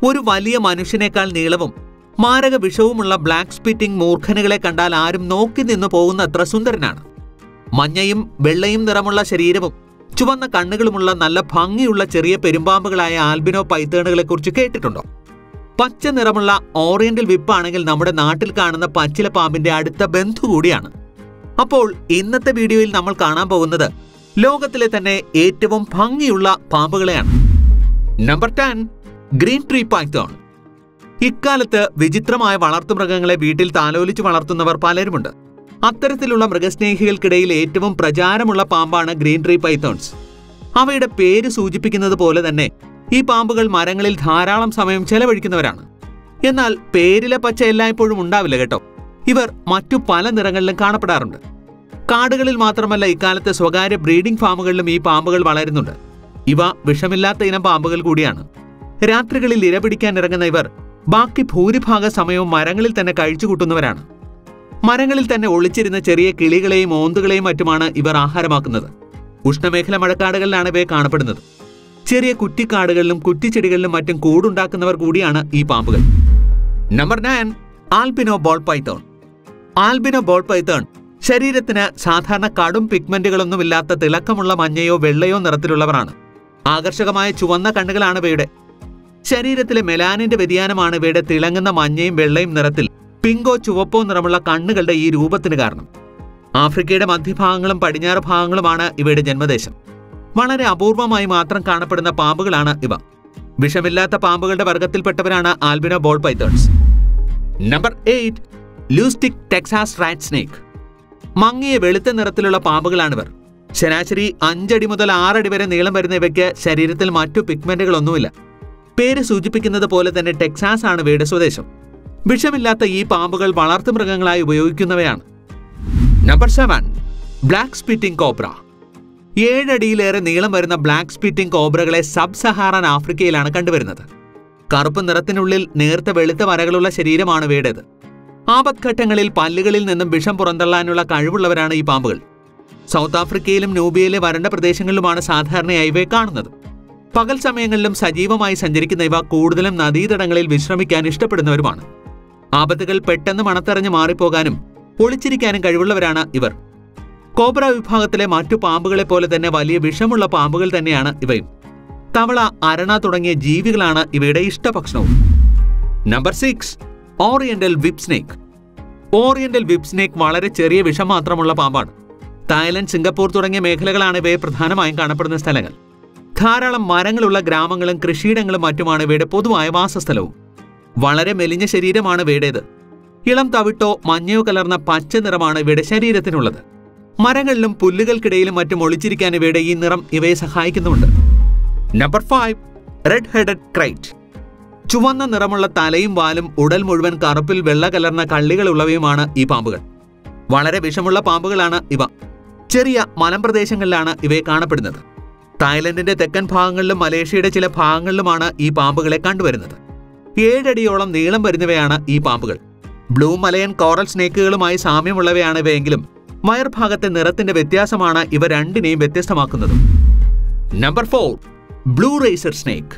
ഒരു വലിയ മനുഷ്യനേക്കാൾ നീളവും മാരക വിഷവുമുള്ള ബ്ലാക്ക് സ്പിറ്റിംഗ് മൂർഖനുകളെ കണ്ടാൽ ആരും നോക്കി നിന്നു പോകുന്നത്ര സുന്ദരനാണ് മഞ്ഞയും വെള്ളയും നിറമുള്ള ശരീരവും ചുവന്ന കണ്ണുകളുമുള്ള നല്ല ഭംഗിയുള്ള ചെറിയ പെരുമ്പാമ്പുകളായ ആൽബിനോ പൈത്തേണുകളെ കുറിച്ച് കേട്ടിട്ടുണ്ടോ പച്ച നിറമുള്ള ഓറിയന്റൽ വിപ്പാണെങ്കിൽ നമ്മുടെ നാട്ടിൽ കാണുന്ന പച്ചില പാമ്പിന്റെ അടുത്ത ബന്ധു കൂടിയാണ് അപ്പോൾ ഇന്നത്തെ വീഡിയോയിൽ നമ്മൾ കാണാൻ പോകുന്നത് ലോകത്തിലെ തന്നെ ഏറ്റവും ഭംഗിയുള്ള പാമ്പുകളെയാണ് number ten green tree python ഇക്കാലത്ത് വിചിത്രമായ വളർത്തുമൃഗങ്ങളെ വീട്ടിൽ താലോലിച്ച് വളർത്തുന്നവർ പലരുമുണ്ട് അത്തരത്തിലുള്ള മൃഗസ്നേഹികൾക്കിടയിൽ ഏറ്റവും പ്രചാരമുള്ള പാമ്പാണ് ഗ്രീൻ ട്രീ പൈത്തോൺസ് അവയുടെ പേര് സൂചിപ്പിക്കുന്നത് പോലെ തന്നെ ഈ പാമ്പുകൾ മരങ്ങളിൽ ധാരാളം സമയം ചെലവഴിക്കുന്നവരാണ് എന്നാൽ പേരിലെ പച്ച എല്ലായ്പ്പോഴും ഉണ്ടാവില്ല കേട്ടോ ഇവർ മറ്റു പല നിറങ്ങളിലും കാണപ്പെടാറുണ്ട് കാടുകളിൽ മാത്രമല്ല ഇക്കാലത്ത് സ്വകാര്യ ബ്രീഡിംഗ് ഫാമുകളിലും ഈ പാമ്പുകൾ വളരുന്നുണ്ട് ഇവ വിഷമില്ലാത്ത ഇനം പാമ്പുകൾ കൂടിയാണ് രാത്രികളിൽ ഇരപിടിക്കാൻ ഇറങ്ങുന്ന ഇവർ ബാക്കി ഭൂരിഭാഗ സമയവും മരങ്ങളിൽ തന്നെ കഴിച്ചുകൂട്ടുന്നവരാണ് മരങ്ങളിൽ തന്നെ ഒളിച്ചിരുന്ന ചെറിയ കിളികളെയും ഓന്തുകളെയും മറ്റുമാണ് ഇവർ ആഹാരമാക്കുന്നത് ഉഷ്ണമേഖല മഴക്കാടുകളിലാണ് ഇവയെ കാണപ്പെടുന്നത് ചെറിയ കുറ്റിക്കാടുകളിലും കുറ്റിച്ചെടികളിലും മറ്റും കൂടുണ്ടാക്കുന്നവർ കൂടിയാണ് ഈ പാമ്പുകൾ number nine albino ball python albino ball python ശരീരത്തിന് സാധാരണ കടും പിഗ്മെന്റുകളൊന്നുമില്ലാത്ത തിളക്കമുള്ള മഞ്ഞയോ വെള്ളയോ നിറത്തിലുള്ളവരാണ് ആകർഷകമായ ചുവന്ന കണ്ണുകളാണ് ഇവയുടെ ശരീരത്തിലെ മെലാനിന്റെ വ്യതിയാനമാണ് ഇവയുടെ തിളങ്ങുന്ന മഞ്ഞയും വെള്ളയും നിറത്തിൽ പിങ്കോ ചുവപ്പോ നിറമുള്ള കണ്ണുകളുടെ ഈ രൂപത്തിന് കാരണം ആഫ്രിക്കയുടെ മധ്യഭാഗങ്ങളും പടിഞ്ഞാറ് ഭാഗങ്ങളുമാണ് ഇവയുടെ ജന്മദേശം വളരെ അപൂർവമായി മാത്രം കാണപ്പെടുന്ന പാമ്പുകളാണ് ഇവ വിഷമില്ലാത്ത പാമ്പുകളുടെ വർഗത്തിൽപ്പെട്ടവരാണ് albino ball pythons number eight leucistic Texas rat snake മങ്ങിയ വെളുത്ത നിറത്തിലുള്ള പാമ്പുകളാണിവർ ശരാശരി അഞ്ചടി മുതൽ ആറടി വരെ നീളം വരുന്ന ഇവയ്ക്ക് ശരീരത്തിൽ മറ്റു പിഗ്മെന്റുകളൊന്നുമില്ല പേര് സൂചിപ്പിക്കുന്നത് പോലെ തന്നെ ടെക്സാസ് ആണ് ഇവയുടെ സ്വദേശം വിഷമില്ലാത്ത ഈ പാമ്പുകൾ വളർത്തുമൃഗങ്ങളായി ഉപയോഗിക്കുന്നവയാണ് number seven black spitting cobra ഏഴടിയിലേറെ നീളം വരുന്ന ബ്ലാക്ക് സ്പിറ്റിംഗ് കോബ്രകളെ സബ് സഹാറൻ ആഫ്രിക്കയിലാണ് കണ്ടുവരുന്നത് കറുപ്പ് നിറത്തിനുള്ളിൽ നേർത്ത വെളുത്ത വരകളുള്ള ശരീരമാണ് ഇവയുടേത് ആപത്ഘട്ടങ്ങളിൽ പല്ലുകളിൽ നിന്നും വിഷം പുറന്തള്ളാനുള്ള കഴിവുള്ളവരാണ് ഈ പാമ്പുകൾ സൗത്ത് ആഫ്രിക്കയിലും നൂബിയയിലെ വരണ്ട പ്രദേശങ്ങളിലുമാണ് സാധാരണയായി ഇവയെ കാണുന്നത് പകൽ സമയങ്ങളിലും സജീവമായി സഞ്ചരിക്കുന്ന ഇവ കൂടുതലും നദീതടങ്ങളിൽ വിശ്രമിക്കാൻ ഇഷ്ടപ്പെടുന്നവരുമാണ് ആപത്തുകൾ പെട്ടെന്ന് മണത്തെറിഞ്ഞ് മാറിപ്പോകാനും ഒളിച്ചിരിക്കാനും കഴിവുള്ളവരാണ് ഇവർ കോബ്ര വിഭാഗത്തിലെ മറ്റു പാമ്പുകളെ പോലെ തന്നെ വലിയ വിഷമുള്ള പാമ്പുകൾ തന്നെയാണ് ഇവയും തവള അരണ തുടങ്ങിയ ജീവികളാണ് ഇവയുടെ ഇഷ്ടഭക്ഷണവും number six oriental whip snake oriental whip snake വളരെ ചെറിയ വിഷം മാത്രമുള്ള പാമ്പാണ് തായ്ലൻഡ് സിംഗപ്പൂർ തുടങ്ങിയ മേഖലകളാണ് ഇവയെ പ്രധാനമായും കാണപ്പെടുന്ന സ്ഥലങ്ങൾ ധാരാളം മരങ്ങളുള്ള ഗ്രാമങ്ങളും കൃഷിയിടങ്ങളും മറ്റുമാണ് ഇവയുടെ പൊതുവായ വാസസ്ഥലവും വളരെ മെലിഞ്ഞ ശരീരമാണ് ഇവയുടേത് ഇളം തവിട്ടോ മഞ്ഞയോ കലർന്ന പച്ച നിറമാണ് ഇവയുടെ ശരീരത്തിനുള്ളത് മരങ്ങളിലും പുല്ലുകൾക്കിടയിലും മറ്റും ഒളിച്ചിരിക്കാൻ ഇവയുടെ ഈ നിറം ഇവയെ സഹായിക്കുന്നുണ്ട് number five red headed krait ചുവന്ന നിറമുള്ള തലയും വാലും ഉടൽ മുഴുവൻ കറുപ്പിൽ വെള്ള കലർന്ന കള്ളികളുള്ളവയുമാണ് ഈ പാമ്പുകൾ വളരെ വിഷമുള്ള പാമ്പുകളാണ് ഇവ ചെറിയ മലമ്പ്രദേശങ്ങളിലാണ് ഇവയെ കാണപ്പെടുന്നത് തായ്ലൻഡിന്റെ തെക്കൻ ഭാഗങ്ങളിലും മലേഷ്യയുടെ ചില ഭാഗങ്ങളിലുമാണ് ഈ പാമ്പുകളെ കണ്ടുവരുന്നത് ഏഴടിയോളം നീളം വരുന്നവയാണ് ഈ പാമ്പുകൾ ബ്ലൂ മലയൻ കോറൽ സ്നേക്കുകളുമായി സാമ്യമുള്ളവയാണ് ഇവയെങ്കിലും വയർഭാഗത്തെ നിറത്തിന്റെ വ്യത്യാസമാണ് ഇവ രണ്ടിനെയും വ്യത്യസ്തമാക്കുന്നത് number four blue racer snake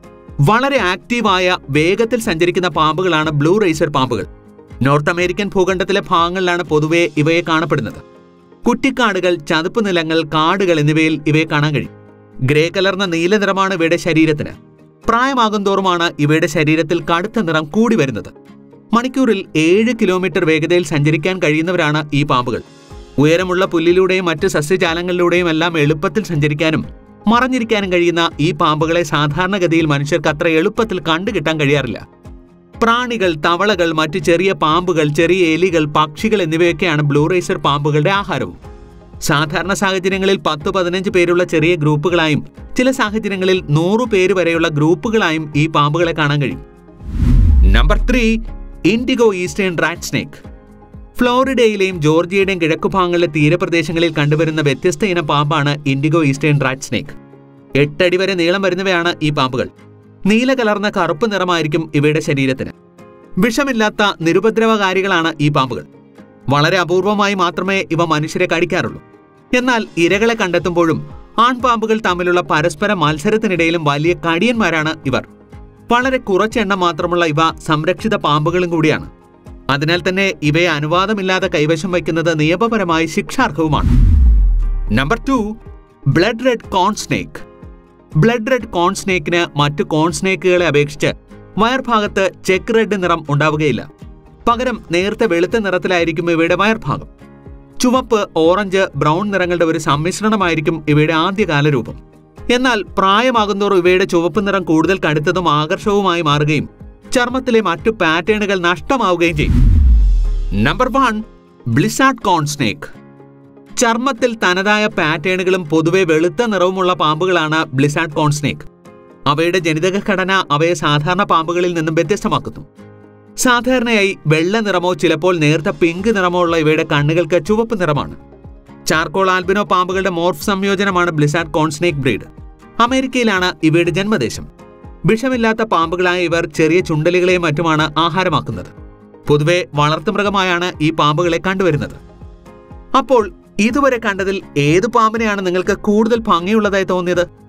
വളരെ ആക്റ്റീവായ വേഗത്തിൽ സഞ്ചരിക്കുന്ന പാമ്പുകളാണ് ബ്ലൂ റേസർ പാമ്പുകൾ നോർത്ത് അമേരിക്കൻ ഭൂഖണ്ഡത്തിലെ ഭാഗങ്ങളിലാണ് പൊതുവെ ഇവയെ കാണപ്പെടുന്നത് കുറ്റിക്കാടുകൾ ചതുപ്പ് നിലങ്ങൾ കാടുകൾ എന്നിവയിൽ ഇവയെ കാണാൻ കഴിയും ഗ്രേ കലർന്ന നീല നിറമാണ് ഇവയുടെ ശരീരത്തിന് പ്രായമാകും തോറുമാണ് ഇവയുടെ ശരീരത്തിൽ കടുത്ത നിറം കൂടി വരുന്നത് മണിക്കൂറിൽ ഏഴ് കിലോമീറ്റർ വേഗതയിൽ സഞ്ചരിക്കാൻ കഴിയുന്നവരാണ് ഈ പാമ്പുകൾ ഉയരമുള്ള പുല്ലിലൂടെയും മറ്റ് സസ്യജാലങ്ങളിലൂടെയും എല്ലാം എളുപ്പത്തിൽ സഞ്ചരിക്കാനും മറഞ്ഞിരിക്കാനും കഴിയുന്ന ഈ പാമ്പുകളെ സാധാരണഗതിയിൽ മനുഷ്യർക്ക് അത്ര എളുപ്പത്തിൽ കണ്ടുകിട്ടാൻ കഴിയാറില്ല പ്രാണികൾ തവളകൾ മറ്റു ചെറിയ പാമ്പുകൾ ചെറിയ എലികൾ പക്ഷികൾ എന്നിവയൊക്കെയാണ് ബ്ലൂ റേസർ പാമ്പുകളുടെ ആഹാരവും സാധാരണ സാഹചര്യങ്ങളിൽ പത്ത് പതിനഞ്ച് പേരുള്ള ചെറിയ ഗ്രൂപ്പുകളായും ചില സാഹചര്യങ്ങളിൽ നൂറു പേര് വരെയുള്ള ഗ്രൂപ്പുകളായും ഈ പാമ്പുകളെ കാണാൻ കഴിയും number three indigo eastern rat snake ഫ്ലോറിഡയിലെയും ജോർജിയയുടെയും കിഴക്കുഭാഗങ്ങളിലെ തീരപ്രദേശങ്ങളിൽ കണ്ടുവരുന്ന വ്യത്യസ്ത ഇനം പാമ്പാണ് ഇൻഡിഗോ ഈസ്റ്റേൺ റാറ്റ് സ്നേക്ക് എട്ടടി വരെ നീളം വരുന്നവയാണ് ഈ പാമ്പുകൾ നീല കലർന്ന കറുപ്പ് നിറമായിരിക്കും ഇവയുടെ ശരീരത്തിന് വിഷമില്ലാത്ത നിരുപദ്രവകാരികളാണ് ഈ പാമ്പുകൾ വളരെ അപൂർവമായി മാത്രമേ ഇവ മനുഷ്യരെ കടിക്കാറുള്ളൂ എന്നാൽ ഇരകളെ കണ്ടെത്തുമ്പോഴും ആൺപാമ്പുകൾ തമ്മിലുള്ള പരസ്പര മത്സരത്തിനിടയിലും വലിയ കടിയന്മാരാണ് ഇവർ വളരെ കുറച്ചെണ്ണം മാത്രമുള്ള ഇവ സംരക്ഷിത പാമ്പുകളും കൂടിയാണ് അതിനാൽ തന്നെ ഇവയെ അനുവാദമില്ലാതെ കൈവശം വയ്ക്കുന്നത് നിയമപരമായി ശിക്ഷാർഹവുമാണ് number two blood red corn snake blood red corn സ്നേക്കിന് മറ്റു കോൺ സ്നേക്കുകളെ അപേക്ഷിച്ച് വയർഭാഗത്ത് ചെക്ക് റെഡ് നിറം ഉണ്ടാവുകയില്ല പകരം നേർത്ത വെളുത്ത നിറത്തിലായിരിക്കും ഇവയുടെ വയർഭാഗം ചുവപ്പ് ഓറഞ്ച് ബ്രൗൺ നിറങ്ങളുടെ ഒരു സമ്മിശ്രണമായിരിക്കും ഇവയുടെ ആദ്യകാല രൂപം എന്നാൽ പ്രായമാകുന്നതോറും ഇവയുടെ ചുവപ്പ് നിറം കൂടുതൽ കടുത്തതും ആകർഷകവുമായി മാറുകയും ചർമ്മത്തിലെ മറ്റു പാറ്റേണുകൾ നഷ്ടമാവുകയും ചെയ്യും number one blizzard corn snake ചർമ്മത്തിൽ തനതായ പാറ്റേണുകളും പൊതുവെ വെളുത്ത നിറവുമുള്ള പാമ്പുകളാണ് ബ്ലിസാർഡ് കോൺ സ്നേക്ക് അവയുടെ ജനിതക ഘടന അവയെ സാധാരണ പാമ്പുകളിൽ നിന്നും വ്യത്യസ്തമാക്കുന്നു സാധാരണയായി വെള്ള നിറമോ ചിലപ്പോൾ നേർത്ത പിങ്ക് നിറമോ ഉള്ള ഇവയുടെ കണ്ണുകൾക്ക് ചുവപ്പ് നിറമാണ് ചാർക്കോൾ ആൽബിനോ പാമ്പുകളുടെ മോർഫ് സംയോജനമാണ് ബ്ലിസാർഡ് കോൺസ്നേക്ക് ബ്രീഡ് അമേരിക്കയിലാണ് ഇവയുടെ ജന്മദേശം വിഷമില്ലാത്ത പാമ്പുകളായ ഇവർ ചെറിയ ചുണ്ടലുകളെയും മറ്റുമാണ് ആഹാരമാക്കുന്നത് പൊതുവെ വളർത്തുമൃഗമായാണ് ഈ പാമ്പുകളെ കണ്ടുവരുന്നത് അപ്പോൾ ഇതുവരെ കണ്ടതിൽ ഏത് പാമ്പിനെയാണ് നിങ്ങൾക്ക് കൂടുതൽ ഭംഗിയുള്ളതായി തോന്നിയത്